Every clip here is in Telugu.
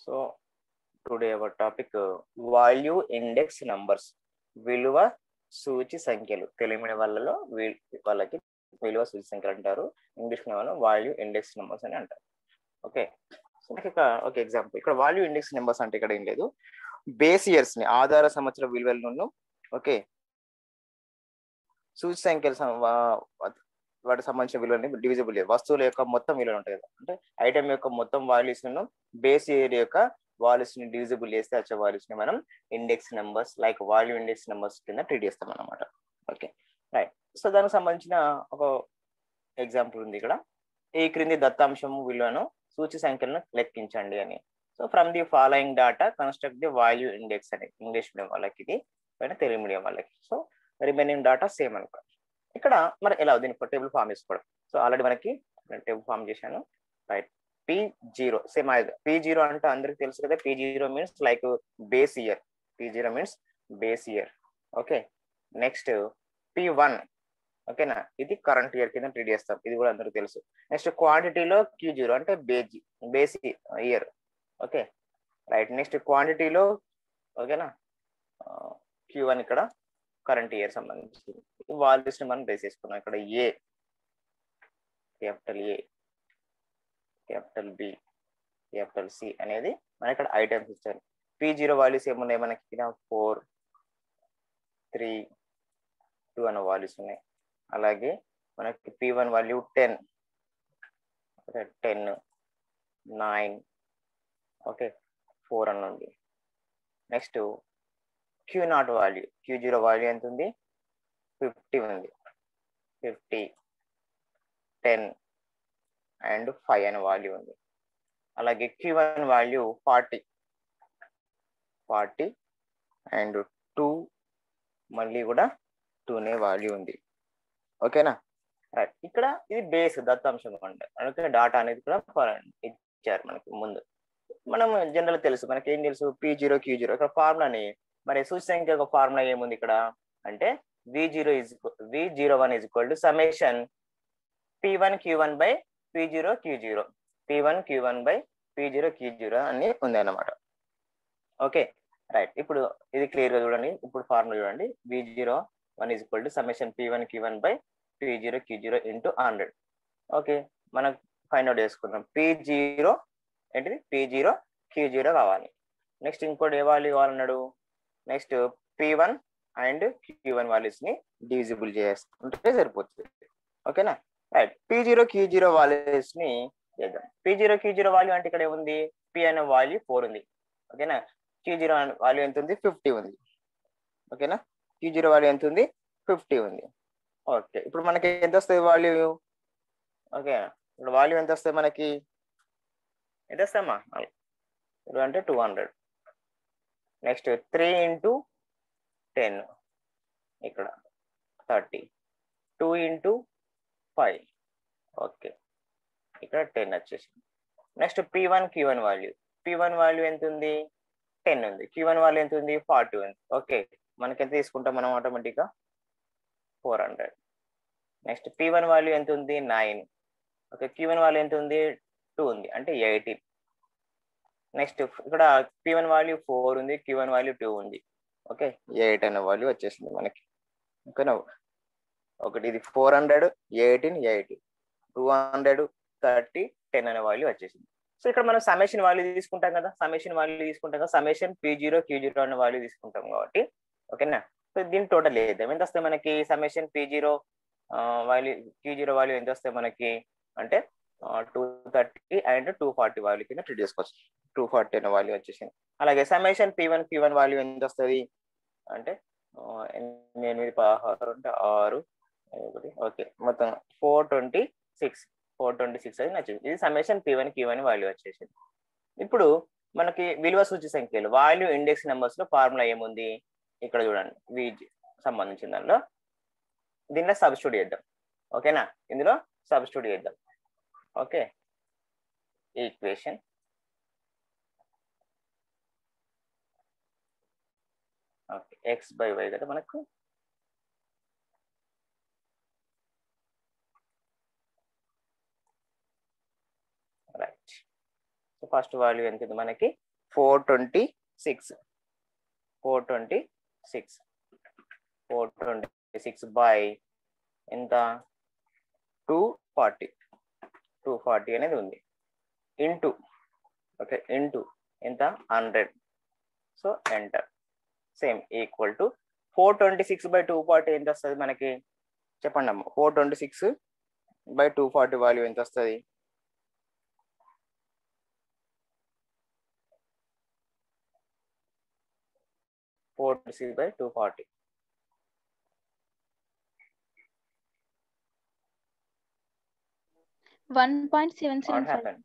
So today our topic value index numbers విలువ సూచి సంఖ్యలు తెలుగు మీడియం వాళ్ళలో వీ- వాళ్ళకి విలువ సూచి సంఖ్యలు అంటారు ఇంగ్లీష్ మీడియం వాళ్ళు వాల్యూ ఇండెక్స్ నెంబర్స్ అని అంటారు ఓకే సో మనకి ఇక్కడ ఒక ఎగ్జాంపుల్ ఇక్కడ వాల్యూ ఇండెక్స్ నెంబర్స్ అంటే ఇక్కడ ఏం లేదు బేస్ ఇయర్స్ ని ఆధార సంవత్సర విలువలను ఓకే సూచి సంఖ్యలు సం- వా- వాటికి సంబంధించిన విలువని డివిజిబుల్ వస్తువుల యొక్క మొత్తం విలువలు ఉంటాయి కదా అంటే ఐటమ్ యొక్క మొత్తం వాల్యూస్ ను బేస్ ఇయర్ యొక్క వాల్యూస్ ని డివిజిబుల్ చేస్తే వచ్చే వాల్యూస్ ని మనం index numbers like value index numbers కింద ట్రీట్ చేస్తాం అనమాట ఓకే రైట్ సో దానికి సంబంధించిన ఒక ఎగ్జాంపుల్ ఉంది ఇక్కడ ఈ క్రింది దత్తాంశము విలువను సూచి సంఖ్యలను లెక్కించండి అని so from the following data construct the value index అని ఇంగ్లీష్ మీడియం వాళ్ళకి ఇది పైన తెలుగు మీడియం వాళ్ళకి సో రిమైనింగ్ డాటా సేమ్ అనుకో ఇక్కడ మరి ఎలా దీని టేబుల్ ఫామ్ చేసుకోవడం సో ఆల్రెడీ మనకి టేబుల్ ఫామ్ చేశాను right P zero same P zero అంటే అందరికి తెలుసు కదా P zero means like base year P zero means base year okay next P one ఓకేనా ఇది కరెంట్ ఇయర్ కింద ట్రీట్ చేస్తాం ఇది కూడా అందరికి తెలుసు నెక్స్ట్ క్వాంటిటీలో క్యూ జీరో అంటే base base year okay right next క్వాంటిటీలో ఓకేనా క్యూ వన్ ఇక్కడ కరెంట్ ఇయర్ సంబంధించి వాల్యూస్ ని మనం బేస్ చేసుకున్నాం ఇక్కడ A capital A capital B capital C అనేది మన ఇక్కడ ఐటమ్స్ ఇచ్చారు పి జీరో వాల్యూస్ ఏమున్నాయి మనకి ఫోర్ త్రీ టూ అనే వాల్యూస్ ఉన్నాయి అలాగే మనకి P one value ten ten nine okay four అని ఉంది next Q not value Q zero value ఎంత ఉంది ఫిఫ్టీ ఉంది ఫిఫ్టీ టెన్ అండ్ ఫైవ్ అనే వాల్యూ ఉంది అలాగే Q one value forty forty and two మళ్ళీ కూడా టూనే వాల్యూ ఉంది ఓకేనా రైట్ ఇక్కడ ఇది బేస్ దత్తాంశం అంటే అందుకే డాటా అనేది కూడా ఫ- ఇచ్చారు మనకి ముందు మనం జనరల్ తెలుసు మనకి ఏం తెలుసు పి జీరో క్యూ జీరో ఇక్కడ ఫార్ములాని మరి సూచి సంఖ్య యొక్క ఫార్ములా ఏముంది ఇక్కడ అంటే V zero is V zero one is equal to summation P one Q one by P zero Q zero P one Q one by P zero Q zero అని ఉంది అన్నమాట ఓకే రైట్ ఇప్పుడు ఇది క్లియర్ గా చూడండి ఇప్పుడు ఫార్ములా చూడండి V zero one is equal to summation P one Q one by P zero Q zero into hundred okay మనం ఫైండ్ అవుట్ చేసుకుందాం పి జీరో ఏంటిది పి జీరో క్యూ జీరో కావాలి నెక్స్ట్ ఇంకోటి ఏ వాల్యూ కావాలన్నాడు next P one and Q one values ని డివిజిబుల్ చేసుకుంటే సరిపోతుంది ఓకేనా right P zero Q zero values ని చేద్దాం P zero Q zero value అంటే ఇక్కడ ఏముంది పి అనే వాల్యూ ఫోర్ ఉంది ఓకేనా క్యూ జీరో వాల్యూ ఎంత ఉంది ఫిఫ్టీ ఉంది ఓకేనా క్యూ జీరో వాల్యూ ఎంత ఉంది ఫిఫ్టీ ఉంది ఓకే ఇప్పుడు మనకి ఎంత వస్తుంది వాల్యూ ఓకే ఇప్పుడు వాల్యూ ఎంత వస్తుంది మనకి ఎంత వస్తామా ఇప్పుడు అంటే two hundred next three into ten ఇక్కడ thirty two into five okay ఇక్కడ టెన్ వచ్చేసింది next P one Q one value P one value ఎంత ఉంది టెన్ ఉంది క్యూ వన్ వాల్యూ ఎంత ఉంది ఫార్టీ ఉంది ఓకే మనకి ఎంత తీసుకుంటాం మనం ఆటోమేటిక్గా four hundred next P one value ఎంత ఉంది nine okay Q one value ఎంత ఉంది టూ ఉంది అంటే ఎయిటీన్ నెక్స్ట్ ఇక్కడ పి వన్ వాల్యూ ఫోర్ ఉంది క్యూ వన్ వాల్యూ టూ ఉంది ఓకే ఎయిట్ అనే వాల్యూ వచ్చేసింది మనకి ఓకేనా ఒకటి ఇది four hundred eighteen eighty two hundred thirty ten అనే వాల్యూ వచ్చేసింది సో ఇక్కడ మనం సమేషన్ వాల్యూ తీసుకుంటాం కదా సమేషన్ వాల్యూ తీసుకుంటాం కదా summation P zero Q zero అనే వాల్యూ తీసుకుంటాం కాబట్టి ఓకేనా సో దీని టోటల్ వేద్దాం ఎంత వస్తాయి మనకి summation P zero value Q zero value ఎంత వస్తాయి మనకి అంటే two thirty and two forty value కింద ట్రీట్ చేసుకోవచ్చు టూ ఫార్టీ అనే వాల్యూ వచ్చేసింది అలాగే summation P one Q one value ఎంత వస్తుంది అంటే ఆ, ఎనిమిది పదహారు అంటే ఆరు ఒకటి ఓకే మొత్తం four twenty six four twenty six అది నచ్చింది ఇది summation P one Q one value వచ్చేసింది ఇప్పుడు మనకి విలువ సూచి సంఖ్యలు వాల్యూ ఇండెక్స్ నెంబర్స్ లో ఫార్ములా ఏముంది ఇక్కడ చూడండి వీజీ సంబంధించిన దానిలో దీనిలో సబ్స్టిట్యూట్ చేద్దాం ఓకేనా ఇందులో సబ్స్టిట్యూట్ చేద్దాం okay equation okay X by Y కదా మనకు రైట్ సో ఫస్ట్ వాల్యూ ఎంత ఉంది మనకి four twenty six four twenty six four twenty six by ఎంత టూ ఫార్టీ టూ ఫార్టీ అనేది ఉంది ఇంటూ ఓకే ఇంటూ ఎంత hundred so enter same equal to four twenty six by two forty ఎంత వస్తుంది మనకి చెప్పండి అమ్మ four twenty six by two forty value ఎంత వస్తుంది four twenty six by two forty one point seven what seven five happened?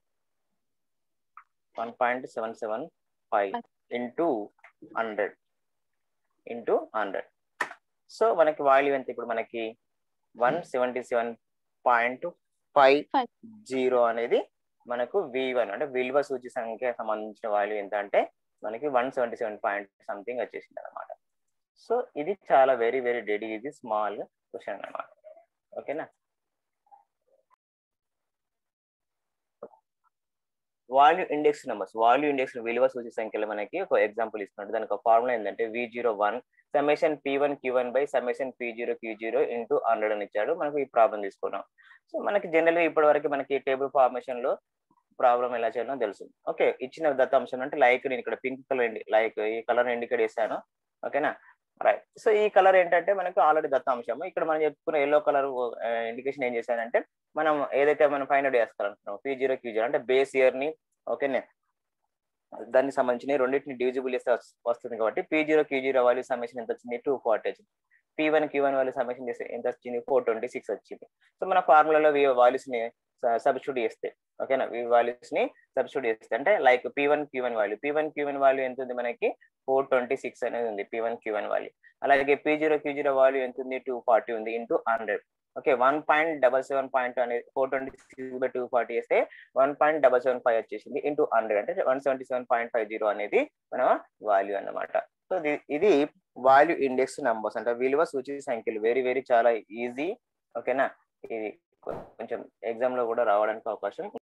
1.775 into 100 into 100. So మనకి వాల్యూ ఎంత ఇప్పుడు మనకి one seventy seven point five Five. Zero అనేది మనకు వి వన్ అంటే విలువ సూచి సంఖ్య సంబంధించిన వాల్యూ ఎంత అంటే మనకి one seventy seven point something వచ్చేసింది అనమాట సో ఇది చాలా వెరీ వెరీ డెడీ ఇది స్మాల్ క్వశ్చన్ అనమాట ఓకేనా value index numbers value index విలువ సూచి సంఖ్యలు మనకి ఒక ఎగ్జాంపుల్ ఇస్తున్నాడు దానికి ఒక ఫార్ములా ఏంటంటే V zero one summation P one Q one by summation P zero Q zero into hundred అని ఇచ్చాడు మనకు ఈ ప్రాబ్లం తీసుకున్నాం సో మనకి జనరల్గా ఇప్పటి వరకు మనకి టేబుల్ ఫార్మేషన్ లో ప్రాబ్లం ఎలా చేయాలో తెలుసు ఓకే ఇచ్చిన దత్తాంశం అంటే లైక్ నేను ఇక్కడ పింక్ కలర్ లైక్ ఈ కలర్ ఇండికేట్ చేశాను ఓకేనా రైట్ సో ఈ కలర్ ఏంటంటే మనకు ఆల్రెడీ దత్తాంశం ఇక్కడ మనం చెప్పుకున్న ఎల్లో కలర్ ఇండికేషన్ ఏం చేశానంటే మనం ఏదైతే మనం ఫైండ్ అవుట్ చేస్తారనుకున్నాం పీ జీరో క్యూ జీరో అంటే బేస్ ఇయర్ ని ఓకేనే దానికి సంబంధించిన రెండింటిని డివిజిబుల్ చేస్తే వస్- వస్తుంది కాబట్టి P zero Q zero value summation ఎంత వచ్చింది టూ ఫార్టీ వచ్చింది P one Q one value summation చేస్తే ఎంత వచ్చింది ఫోర్ ట్వంటీ సిక్స్ వచ్చింది సో మన ఫార్ములాలో వాల్యూస్ ని సబ్స్టిట్యూట్ చేస్తే ఓకేనా ఈ వాల్యూస్ ని సబ్స్టిట్యూట్ చేస్తే అంటే like P one Q one value P one Q one value ఎంత ఉంది మనకి ఫోర్ ట్వంటీ సిక్స్ అనేది ఉంది P one Q one value అలాగే P zero Q zero value ఎంత ఉంది టూ ఫార్టీ ఉంది into hundred okay one point double seven point అనేది four twenty six by two forty చేస్తే one point double seven five వచ్చేసింది ఇంటూ హండ్రెడ్ అంటే one seventy seven point five zero అనేది మన వాల్యూ అన్నమాట సో ఇది వాల్యూ ఇండెక్స్ నంబర్స్ అంటే విలువ సూచి సంఖ్యలు వెరీ వెరీ చాలా ఈజీ ఓకేనా ఇది కొంచెం ఎగ్జామ్ లో కూడా రావడానికి అవకాశం